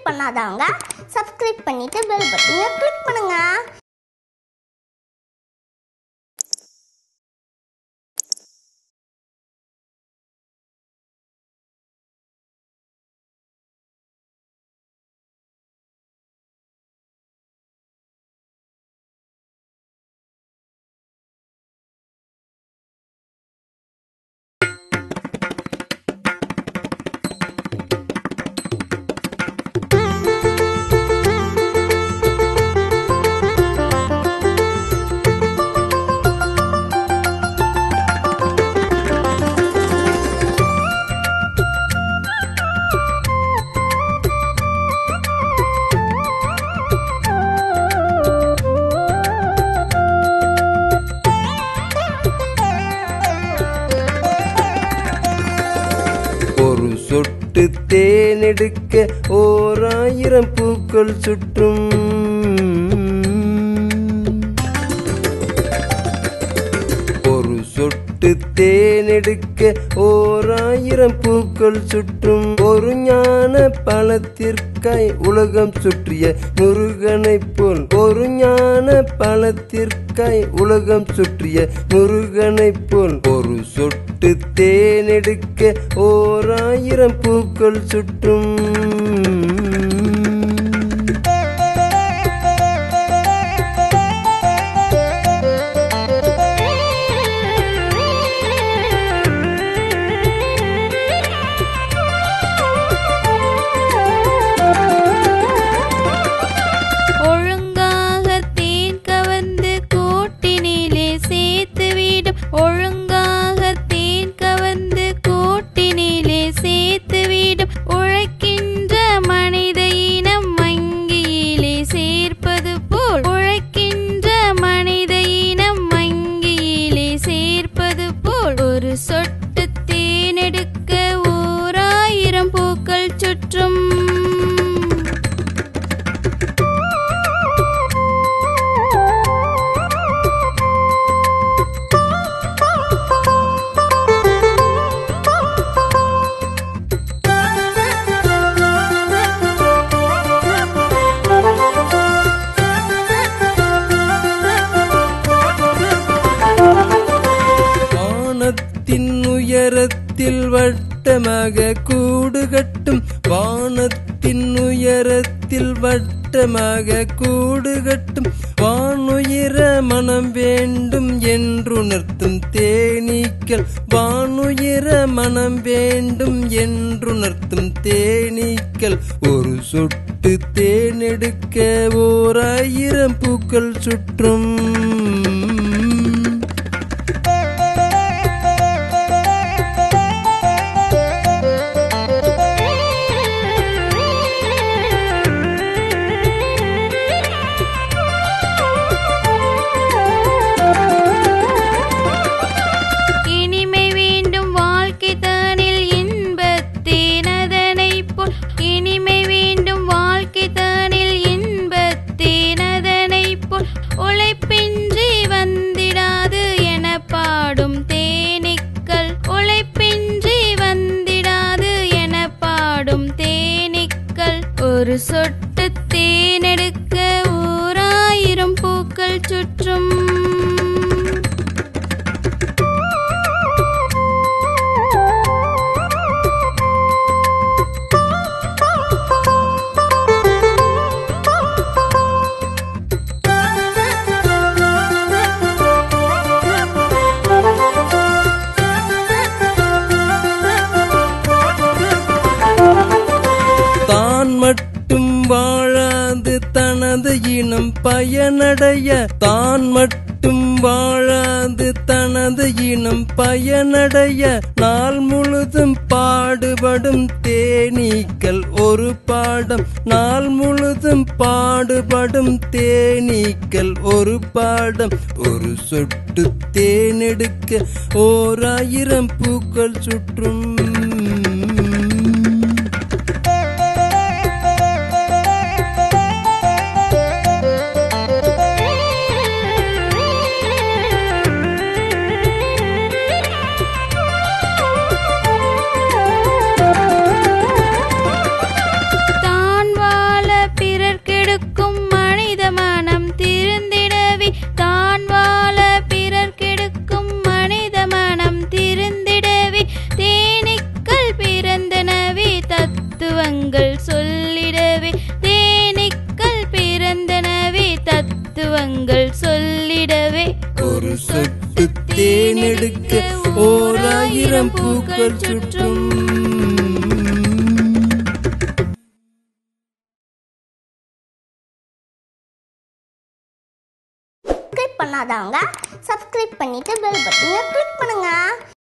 பண்ணாதவங்க சப்ஸ்கிரைப் பண்ணிட்டு பெல் பட்டனை கிளிக் பண்ணுங்க ஒரு சொட்டு தேனெடுக்க ஓர் ஆயிரம் பூக்கள் சுற்றும் ஒரு சொட்டு தேனெடுக்க ஓர் ஆயிரம் பூக்கள் சுற்றும் ஒரு ஞான பழத்திற்காய் உலகம் சுற்றிய முருகனைப் போல் ஒரு ஞான பழத்திற்காய் உலகம் சுற்றிய முருகனைப் போல் ஒரு சொட்டு தேனெடுக்க ஓர் ஆயிரம் பூக்கள் சுற்றும் ஒழுங்காக தேன் கவர்ந்து கூட்டினிலே சேர்த்து விடும் ஒழுங்காக தேன் கவர்ந்து கூட்டினிலே சேர்த்து விடும் உழைக்கின்ற மனித இனம் வங்கியிலே சேர்ப்பது போல் உழைக்கின்ற மனித இனம் வங்கியிலே சேர்ப்பது போல் ஒரு சொட்டு தேனெடுக்க ஓர் ஆயிரம் பூக்கள் சுற்றும் வானத்தின் உயரத்தில் வட்டமாக கூடு கட்டும் வானத்தின் உயரத்தில் வட்டமாக கூடு கட்டும் வானுயிர மனம் வேண்டும் என்றுணர்த்தும் தேனீக்கள் வானுயிர மனம் வேண்டும் என்றுணர்த்தும் தேனீக்கள் ஒரு சொட்டு தேனெடுக்க ஓர் ஆயிரம் பூக்கள் சுற்றும் இனிமை வேண்டும் வாழ்க்கை தானில் இன்பத்தேனதனை போல் இனிமை வேண்டும் வாழ்க்கை தானில் இன்பத்தேனதனை போல் உழைப்பின்றி வந்திடாது என பாடும் தேனீக்கள் உழைப்பின்றி வந்திடாது என பாடும் தேனீக்கள் ஒரு சொட்டு தேனெடுக்க ஓர் ஆயிரம் பூக்கள் சுற்றும் தான் மட்டும் வாழாது தனது இனம் பயனடைய தான் மட்டும் வாழாது தனது இனம் பயனடைய நாள் முழுதும் பாடுபடும் தேனீக்கள் ஒரு பாடம் நாள் முழுதும் பாடுபடும் தேனீக்கள் ஒரு பாடம் ஒரு சொட்டு தேனெடுக்க ஓர் ஆயிரம் பூக்கள் சுற்றும் தான் வா ஒரு சொட்டு தேனெடுக்க ஓர் ஆயிரம் பூக்கள் சுற்றும் சப்ஸ்கிரைப் பண்ணாதவங்க சப்ஸ்கிரைப் பண்ணிட்டு பெல் பட்டனை கிளிக் பண்ணுங்க